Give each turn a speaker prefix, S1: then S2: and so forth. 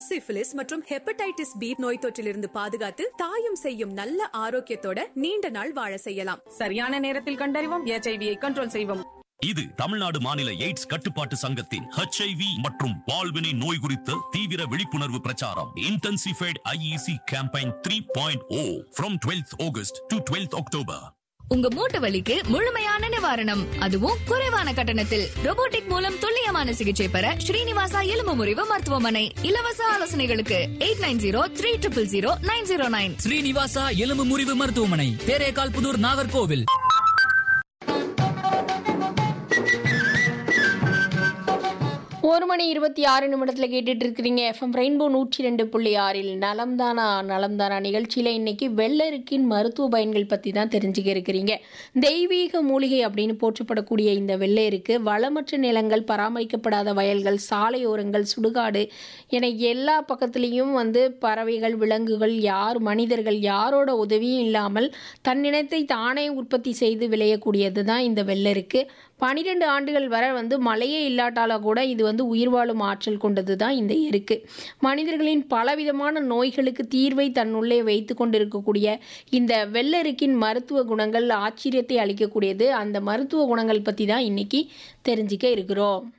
S1: syphilis மற்றும் hepatitis B நோய் தொற்றிலிருந்து பாதுகாத்து தாயும் செய்யும் நல்ல ஆரோக்கியத்தோட நீண்ட நாள் வாழ செய்யலாம்
S2: சரியான நேரத்தில் கண்டறிவோம் எச்ஐவியை கண்ட்ரோல் செய்வோம்
S3: இது தமிழ்நாடு மாநில எய்ட்ஸ் கட்டுப்பாட்டு சங்கத்தின் ஹெச்ஐவி மற்றும் பால்வினை நோய் குறித்த தீவிர விழிப்புணர்வு பிரச்சாரம் intensified IEC campaign three point oh from twelfth August to twelfth October
S4: உங்க மூட்டு வலிக்கு முழுமையான நிவாரணம் அதுவும் குறைவான கட்டணத்தில் robotic மூலம் துல்லியமான சிகிச்சை பெற ஸ்ரீனிவாசா எலும்பு முறிவு மருத்துவமனை இலவச ஆலோசனைகளுக்கு eight nine zero three triple zero nine zero nine
S5: Srinivasa எலும்பு முறிவு மருத்துவமனை தேரேகால் புதூர் நாகர்கோவில்
S6: ஒரு மணி இருபத்தி ஆறு நிமிடத்தில் கேட்டுட்டு இருக்கிறீங்க எஃப்எம் ரெயின்போ நூற்றி ரெண்டு புள்ளி ஆறில் நலம்தானா நலம்தானா நிகழ்ச்சியில் இன்னைக்கு வெள்ளருக்கின் மருத்துவ பயன்கள் பற்றி தான் தெரிஞ்சுக்க இருக்கிறீங்க தெய்வீக மூலிகை அப்படின்னு போற்றப்படக்கூடிய இந்த வெள்ளருக்கு வளமற்ற நிலங்கள் பராமரிக்கப்படாத வயல்கள் சாலையோரங்கள் சுடுகாடு என எல்லா பக்கத்துலேயும் வந்து பறவைகள் விலங்குகள் யார் மனிதர்கள் யாரோட உதவியும் இல்லாமல் தன்னினத்தை தானே உற்பத்தி செய்து விளையக்கூடியது தான் இந்த வெள்ளருக்கு பனிரெண்டு ஆண்டுகள் வரை வந்து மழையே இல்லாட்டால கூட இது வந்து உயிர் வாழும் ஆற்றல் கொண்டது தான் இந்த எருக்கு மனிதர்களின் பலவிதமான நோய்களுக்கு தீர்வை தன்னுள்ளே வைத்து கொண்டிருக்கக்கூடிய இந்த வெள்ளெருக்கின் மருத்துவ குணங்கள் ஆச்சரியத்தை அளிக்கக்கூடியது அந்த மருத்துவ குணங்கள் பற்றி தான் இன்னைக்கு தெரிஞ்சுக்க இருக்கிறோம்